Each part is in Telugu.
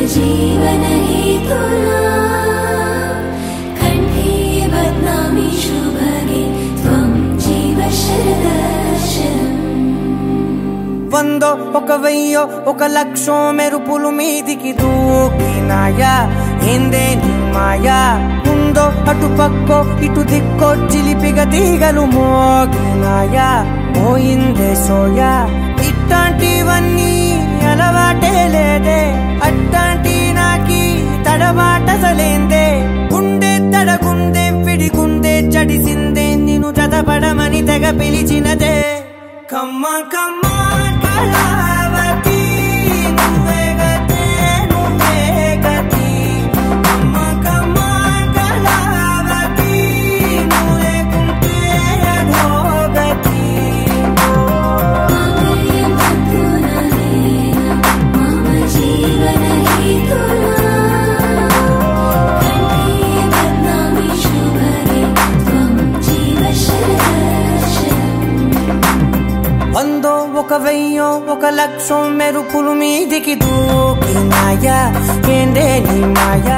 जीवनहेतुना कण्ठे बध्नामि शुभगे त्वं जीव शरदर्शनम् వందో ఒక వెయ్యో ఒక లక్షో మెరుపులు మీదికి దూకినాయా ఏందే నీ మాయా ఉందో అటు పక్కో ఇటు దిక్కో చిలిపిగ తీగలు మోగినాయా పోయిందే సోయా ఇట్లాంటివన్నీ అలవాటే లేదే అట్లాంటి నాకి తడబాటసలేందే గుండె తడగుందే పిడిగుందే చడిసిందే నిన్ను చదపడమని తెగ పిలిచినదే కమ్మ కమ్మ కళావతి నువ్వే గతే నువ్వే గతి కమ్మ కమ్మ కళావతి నువ్వు లేకుంటే అధోగతి माङ्गल्यं तत्पुनरेण मम जीवनहेतुना कण्ठे बध्नामि शुभगे त्वं जीव शरदर्शनम् వందో ఒక వెయ్యో ఒక లక్షం మెరుపులు మీదికి దూకినాయా ఏందే నీ మాయా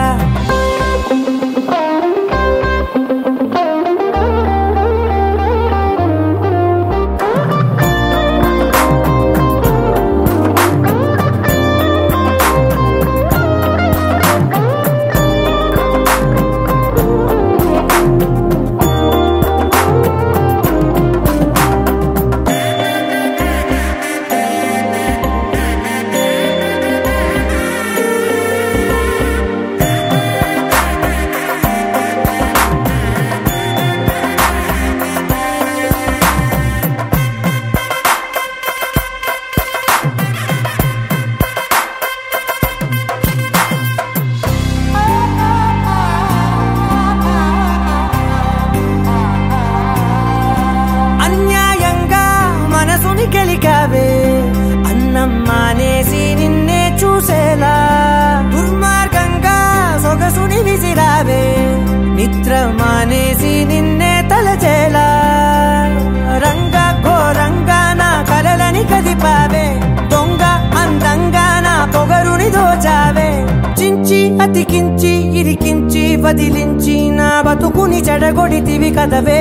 అన్యాయంగా మనసుని గెలికావే అన్నం మానేసి నిన్నే చూసేలా దుర్మార్గంగా సొగసుని విసిరావే నిద్ర మానేసి నిన్నే తలచేలా రంగా ఘోరంగా నా కలలని కదిపావే దొంగ అందంగా నా పొగరుని దోచావే చించి అతికించి ఇరికించి వదిలించి నా బతుకుని చెడగొడితివి కదవే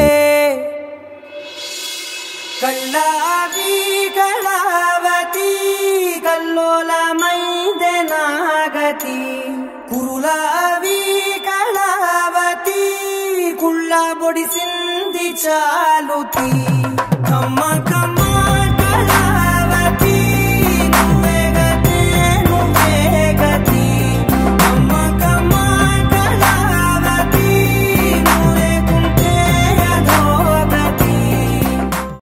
కళ్ళావి కళావతి కల్లోలమైందే నాగతి కురులావి కళావతి కుళ్ళ బొడిసింది చాలుతి కమ్మ